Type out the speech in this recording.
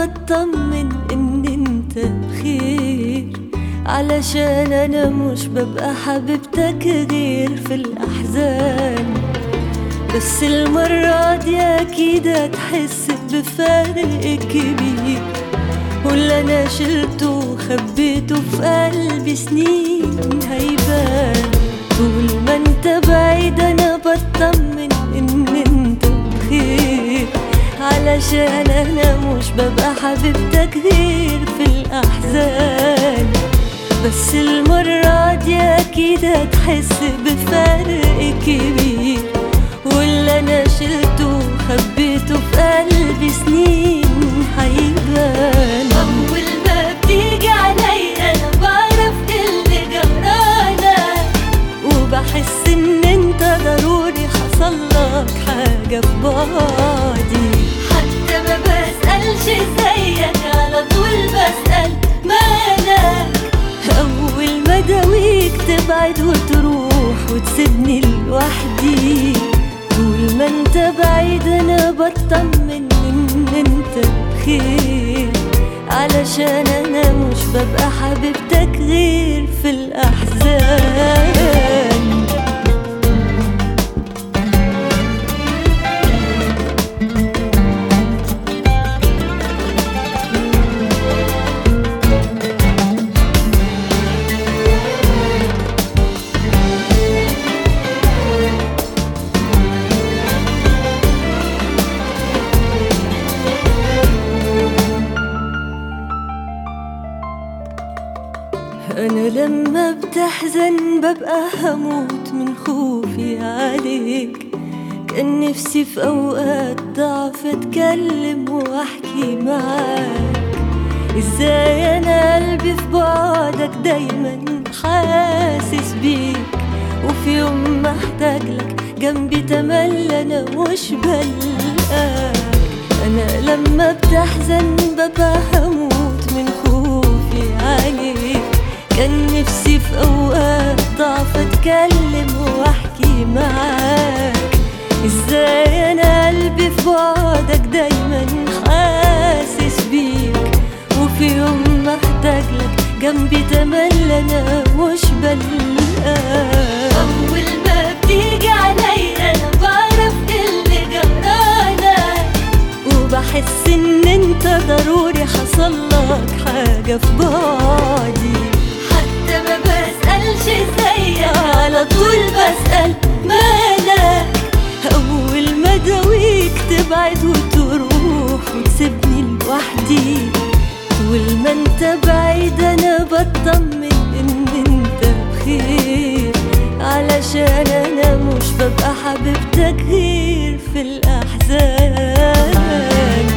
بطمن ان انت بخير علشان انا مش ببقى حبيبتك غير في الاحزان بس المرة دي اكيد هتحس بفرق كبير واللي انا شلته وخبيته في قلبي سنين هيبان طول ما انت بعيد انا بطمن ان انت بخير علشان انا مش ببقى حبيبتك غير في الاحزان بس المرة دي اكيد هتحس بفرق كبير واللي انا شلته وخبيته في قلبي سنين هيبان اول ما بتيجي عليا انا بعرف اللي جرالك وبحس ان انت ضروري حصل لك حاجة في بعدي حتى ما بسألش زيك على طول بسأل مالك أول ما داويك تبعد وتروح وتسيبني لوحدي طول ما انت بعيد انا بطمن ان انت بخير علشان انا مش ببقى حبيبتك غير في الاحزان أنا لما بتحزن ببقى هموت من خوفي عليك كان نفسي في أوقات ضعف أتكلم وأحكي معاك إزاي أنا قلبي في بعدك دايما حاسس بيك وفي يوم محتاج لك جنبي تملى أنا مش بلقاك أنا لما بتحزن ببقى هموت من خوفي عليك كان نفسي في أوقات ضعف أتكلم وأحكي معاك إزاي أنا قلبي في بعدك دايما حاسس بيك وفي يوم محتاج لك جنبي تملى أنا مش بلقاك أول ما بتيجي عليا أنا بعرف اللي جرالك وبحس إن أنت ضروري حصل لك حاجة في بعدي حتى ما بسألش زيك على طول بسأل مالك أول ما داويك تبعد وتروح وتسيبني لوحدي طول ما انت بعيد أنا بطمن إن انت بخير علشان أنا مش ببقى حبيبتك غير في الأحزان